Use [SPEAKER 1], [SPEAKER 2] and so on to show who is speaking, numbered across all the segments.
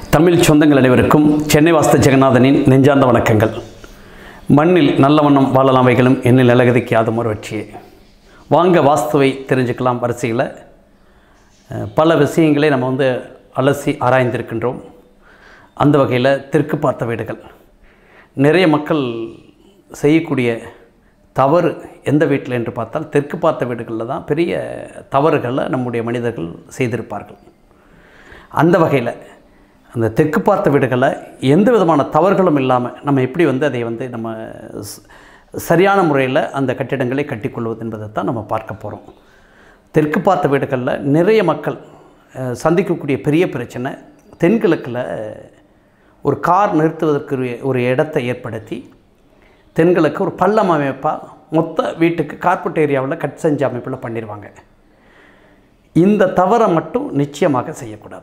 [SPEAKER 1] தமிழ் சொந்தங்கள் அனைவருக்கும் சென்னை வாஸ்து ஜெகநாதனின் நெஞ்சார்ந்த வணக்கங்கள் மண்ணில் நல்ல வண்ணம் வாழலாம் வைகளும் என்னில் நிலகதிக்கு யாதும் ஒரு வெற்றியே வாங்க வாஸ்துவை தெரிஞ்சுக்கலாம் வரிசையில் அஹ், பல விஷயங்களை நம்ம வந்து அலசி ஆராய்ந்திருக்கின்றோம் அந்த வகையில் தெற்கு பார்த்த வீடுகள் நிறைய மக்கள் செய்யக்கூடிய தவறு எந்த வீட்டில் என்று பார்த்தால் தெற்கு பார்த்த வீடுகளில் தான் பெரிய தவறுகளை நம்முடைய மனிதர்கள் செய்திருப்பார்கள் அந்த வகையில் அந்த தெற்கு பார்த்த வீடுகளை எந்த விதமான தவறுகளும் இல்லாமல் நம்ம எப்படி வந்து அதை வந்து நம்ம ச- சரியான முறையில் அந்த கட்டிடங்களை கட்டிக்கொள்வது என்பதை தான் நம்ம பார்க்க போகிறோம் தெற்கு பார்த்த வீடுகளில் நிறைய மக்கள் அஹ், சந்திக்கக்கூடிய பெரிய பிரச்சனை தென்கிழக்கில் ஒரு கார் நிறுத்துவதற்கு ஒரு- ஒரு இடத்தை ஏற்படுத்தி தென்கிழக்கு ஒரு பள்ளம் அமைப்பாக மொத்த வீட்டுக்கு கார்பெட் ஏரியாவில் கட் செஞ்ச அமைப்பில் பண்ணிடுவாங்க இந்த தவறை மட்டும் நிச்சயமாக செய்யக்கூடாது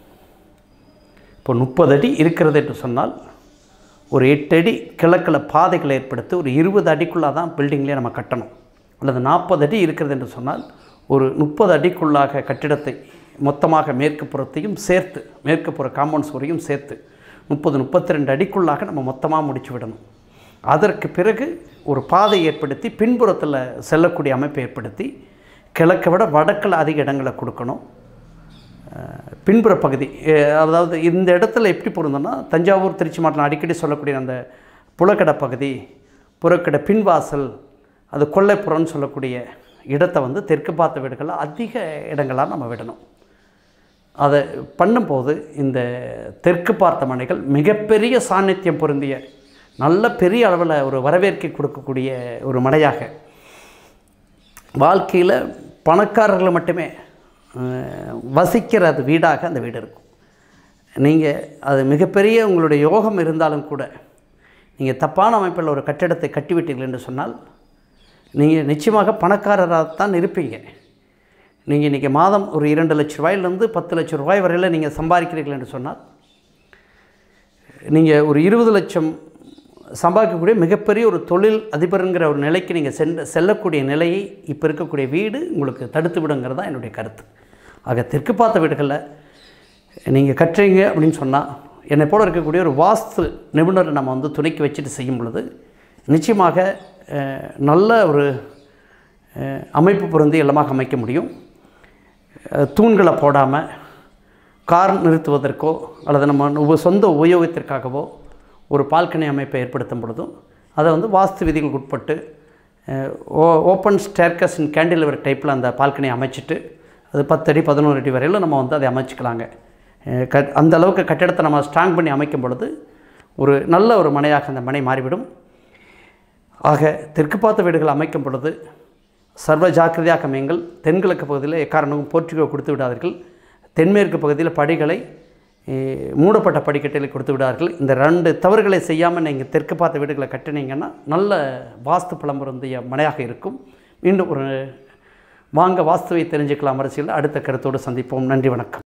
[SPEAKER 1] இப்போ முப்பது அடி இருக்கிறது என்று சொன்னால் ஒரு எட்டு அடி கிழக்கில் பாதைகளை ஏற்படுத்தி ஒரு இருபது அடிக்குள்ளாக தான் பில்டிங்லேயே நம்ம கட்டணும் அல்லது நாற்பது அடி இருக்கிறது என்று சொன்னால் ஒரு முப்பது அடிக்குள்ளாக கட்டிடத்தை மொத்தமாக மேற்கு புறத்தையும் சேர்த்து மேற்கு புற காம்பவுண்ட் சுவரையும் சேர்த்து முப்பது முப்பத்தி ரெண்டு அடிக்குள்ளாக நம்ம மொத்தமாக முடிச்சு விடணும் அதற்கு பிறகு ஒரு பாதை ஏற்படுத்தி பின்புறத்தில் செல்லக்கூடிய அமைப்பை ஏற்படுத்தி கிழக்கை விட வடக்கில் அதிக இடங்களை கொடுக்கணும் அஹ் பின்புற பகுதி அஹ் அதாவது இந்த இடத்துல எப்படி பொருந்தோம்னா தஞ்சாவூர் திருச்சி மாவட்டம் அடிக்கடி சொல்லக்கூடிய அந்த புலக்கடை பகுதி புறக்கடை பின்வாசல் அது கொல்லைப்புறம்னு சொல்லக்கூடிய இடத்தை வந்து தெற்கு பார்த்த வீடுகளில் அதிக இடங்களாக நம்ம விடணும் அதை பண்ணும்போது இந்த தெற்கு பார்த்த மனைகள் மிகப்பெரிய சாநித்தியம் பொருந்திய நல்ல பெரிய அளவில் ஒரு வரவேற்கை கொடுக்கக்கூடிய ஒரு மனையாக வாழ்க்கையில் பணக்காரர்கள் மட்டுமே அஹ், வசிக்கிற அது வீடாக அந்த வீடு இருக்கும் நீங்கள் அது மிகப்பெரிய உங்களுடைய யோகம் இருந்தாலும் கூட நீங்கள் தப்பான அமைப்பில் ஒரு கட்டிடத்தை கட்டிவிட்டீர்கள் என்று சொன்னால் நீங்கள் நிச்சயமாக பணக்காரராக தான் இருப்பீங்க நீங்கள் இன்றைக்கி மாதம் ஒரு இரண்டு லட்ச ரூபாயிலேருந்து பத்து லட்சம் ரூபாய் வரையில் நீங்கள் சம்பாதிக்கிறீர்கள் என்று சொன்னால் நீங்கள் ஒரு இருபது லட்சம் சம்பாதிக்கக்கூடிய மிகப்பெரிய ஒரு தொழில் அதிபருங்கிற ஒரு நிலைக்கு நீங்கள் சென்று செல்லக்கூடிய நிலையை இப்போ இருக்கக்கூடிய வீடு உங்களுக்கு தடுத்து விடுங்கிறது தான் என்னுடைய கருத்து ஆக தெற்கு பார்த்த வீடுகளில் நீங்கள் கட்டுறீங்க அப்படின்னு சொன்னால் என்னை போல இருக்கக்கூடிய ஒரு வாஸ்து நிபுணரை நம்ம வந்து துணைக்கு வச்சுட்டு செய்யும் பொழுது நிச்சயமாக அஹ், நல்ல ஒரு அஹ், அமைப்பு பொருந்தி எல்லாமாக அமைக்க முடியும் அஹ், தூண்களை போடாமல் கார் நிறுத்துவதற்கோ அல்லது நம்ம உப- சொந்த உபயோகத்திற்காகவோ ஒரு பால்கனி அமைப்பை ஏற்படுத்தும் பொழுதும் அதை வந்து வாஸ்து விதிகளுக்கு உட்பட்டு ஓப்பன் ஸ்டேர்கஸ் இன் கேண்டிலிவர் டைப்பில் அந்த பால்கனி அமைச்சிட்டு அது பத்து அடி பதினோரு அடி வரையிலும் நம்ம வந்து அதை அமைச்சிக்கலாங்க அஹ் க அந்த அளவுக்கு கட்டிடத்தை நம்ம ஸ்ட்ராங் பண்ணி அமைக்கும் பொழுது ஒரு நல்ல ஒரு மனையாக அந்த மனை மாறிவிடும் ஆக தெற்கு பார்த்த வீடுகள் அமைக்கும் பொழுது சர்வ ஜாக்கிரதையாக அமையுங்கள் தென்கிழக்கு பகுதியில் எக்காரணமும் போர்ச்சுகோ கொடுத்து விடாதீர்கள் தென்மேற்கு பகுதியில் படிகளை eh, மூடப்பட்ட படிக்கட்டில் கொடுத்து விடார்கள் இந்த ரெண்டு தவறுகளை செய்யாமல் நீங்கள் தெற்கு பார்த்த வீடுகளை கட்டினீங்கன்னா நல்ல வாஸ்து பலம் பொருந்திய மனையாக இருக்கும் மீண்டும் ஒரு வாங்க வாஸ்துவை தெரிஞ்சுக்கலாம் அரசியல் அடுத்த கருத்தோடு சந்திப்போம் நன்றி வணக்கம்